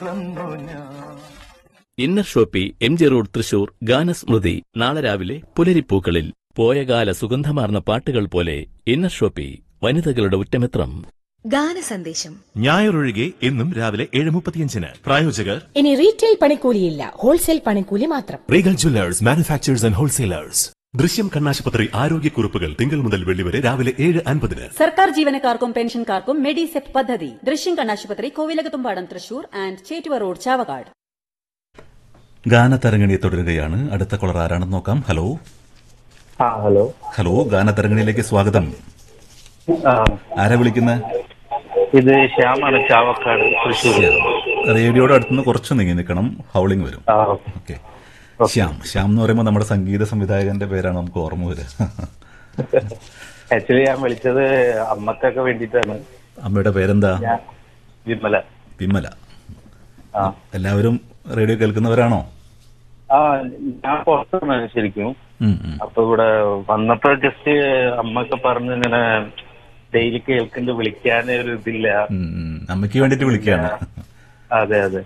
Inner shoppe M G road Thrissur ഗാനസ്മൃതി നാളെ രാവിലെ പുലരിപ്പൂക്കളിൽ പോയകാല സുഗന്ധമാർന്ന പാട്ടുകൾ പോലെ ഇന്നർ ഷോപ്പി വനിതകളുടെ ഉറ്റമിത്രം ഗാനസന്ദേശം ഞായറൊഴികെ എന്നും രാവിലെ ഏഴ് മുപ്പത്തിയഞ്ചിന് പ്രായോജകർ ഇനി റീറ്റെയിൽ പണിക്കൂലിയില്ല ഹോൾസെയിൽ പണിക്കൂലി മാത്രം Regal Jewellers manufacturers and wholesalers Drishyam കണ്ണാശുപത്രി ആരോഗ്യക്കുറിപ്പുകൾ തിങ്കൾ മുതൽ വെള്ളി വരെ രാവിലെ ഏഴ് അൻപതിന് സർക്കാർ ജീവനക്കാർക്കും പെൻഷൻകാർക്കും മെഡിസെപ് പദ്ധതി ദൃശ്യം കണ്ണാശുപത്രി കോവിലകത്തുംപാടം തൃശൂർ ആൻഡ് ചേറ്റുവ റോഡ് ചാവക്കാട് ഗാനതരംഗിണി തുടരുകയാണ് അടുത്ത കോളർ ആരാണെന്ന് നോക്കാം ഹലോ ആ ഹലോ ഹലോ ഗാനതരംഗിണിയിലേക്ക് സ്വാഗതം ആ ആരാ വിളിക്കുന്നത് ഇത് ശ്യാമാണ് ചാവക്കാട് തൃശ്ശൂർ റേഡിയോയുടെ അടുത്തുനിന്ന് കുറച്ച് നീങ്ങി നിൽക്കണം ഹൗളിംഗ് വരും ആ ഓക്കെ ശ്യാം ശ്യാം എന്ന് പറയുമ്പോൾ നമ്മുടെ സംഗീത സംവിധായകന്റെ പേരാണ് നമുക്ക് ഓർമ്മ വരിക ആക്ച്വലി ഞാൻ വിളിച്ചത് അമ്മക്കൊക്കെ വേണ്ടിയിട്ടാണ് അമ്മയുടെ പേരെന്താ ഞാൻ വിമല വിമല ആ എല്ലാവരും റേഡിയോ കേൾക്കുന്നവരാണോ ആ ഞാൻ പുറത്താണ് ശരിക്കും ഉം, ഉം. അപ്പൊ ഇവിടെ വന്നപ്പോ ജസ്റ്റ് അമ്മക്ക് പറഞ്ഞ് ഇങ്ങനെ ഡെയിലി കേൾക്കുന്നുണ്ട് വിളിക്കാൻ ഒരു ഇതില്ല ഉം, ഉം. അമ്മയ്ക്ക് വേണ്ടിട്ട് വിളിക്കുകയാണ് അതെ അതെ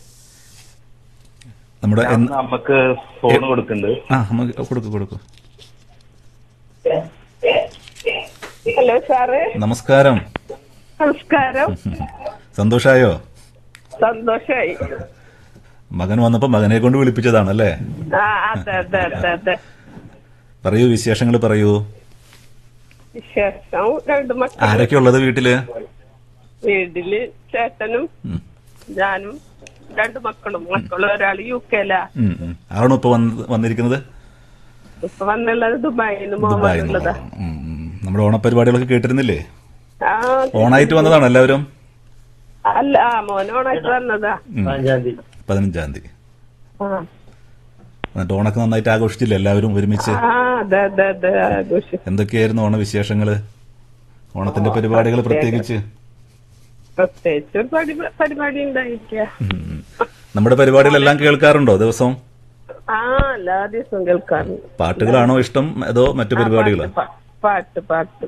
നമ്മുടെ ഞാൻ എന്ന്- അമ്മക്ക് ഫോൺ കൊടുക്കുന്നുണ്ട് ആ അമ്മ കൊടുക്കൂ കൊടുക്കൂ ഹലോ സാറ് നമസ്കാരം നമസ്കാരം സന്തോഷായോ സന്തോഷായി മകൻ വന്നപ്പോ മകനെ കൊണ്ട് വിളിപ്പിച്ചതാണല്ലേ ആ അതെ അതെ അതെ അതെ പറയൂ വിശേഷങ്ങൾ പറയൂ വിശേഷം രണ്ട് മക്കൾ ആരൊക്കെ ഉള്ളത് വീട്ടില് വീട്ടില് ചേട്ടനും ഉം. ഞാനും രണ്ട് മക്കളും മക്കളും ഒരാൾ യു കെയിലാ ഉം, ഉം. ആണോ ഇപ്പൊ വന്ന് വന്നിരിക്കുന്നത് ഇപ്പൊ വന്നുള്ളത് ദുബായിന്ന് മോൻ ദുബായിൽ വന്നുള്ളതാ നമ്മുടെ ഓണപരിപാടികളൊക്കെ കേട്ടിരുന്നില്ലേ ആ ഓണായിട്ട് വന്നതാണോ എല്ലാവരും അല്ല ആ മോൻ ഓണായിട്ട് വന്നതാ ഉം. പതിനഞ്ചാം തീയതി ആ എന്നിട്ട് ഓണൊക്കെ നന്നായിട്ട് ആഘോഷിച്ചില്ലേ എല്ലാവരും ഒരുമിച്ച് ആ അതെ അതെ അതെ ആഘോഷം എന്തൊക്കെയായിരുന്നു ഓണ വിശേഷങ്ങള് ഓണത്തിന്റെ പരിപാടികൾ പ്രത്യേകിച്ച് പ്രത്യേകിച്ച് ഒരു പരി- പരിപാടി ഉണ്ടായിരിക്കുക ഉം. നമ്മുടെ പരിപാടികളെല്ലാം കേൾക്കാറുണ്ടോ ദിവസവും ആ എല്ലാ ദിവസവും കേൾക്കാറുണ്ട് പാട്ടുകളാണോ ഇഷ്ടം അതോ മറ്റു പരിപാടികളോ പാട്ട് പാട്ട് പാട്ട്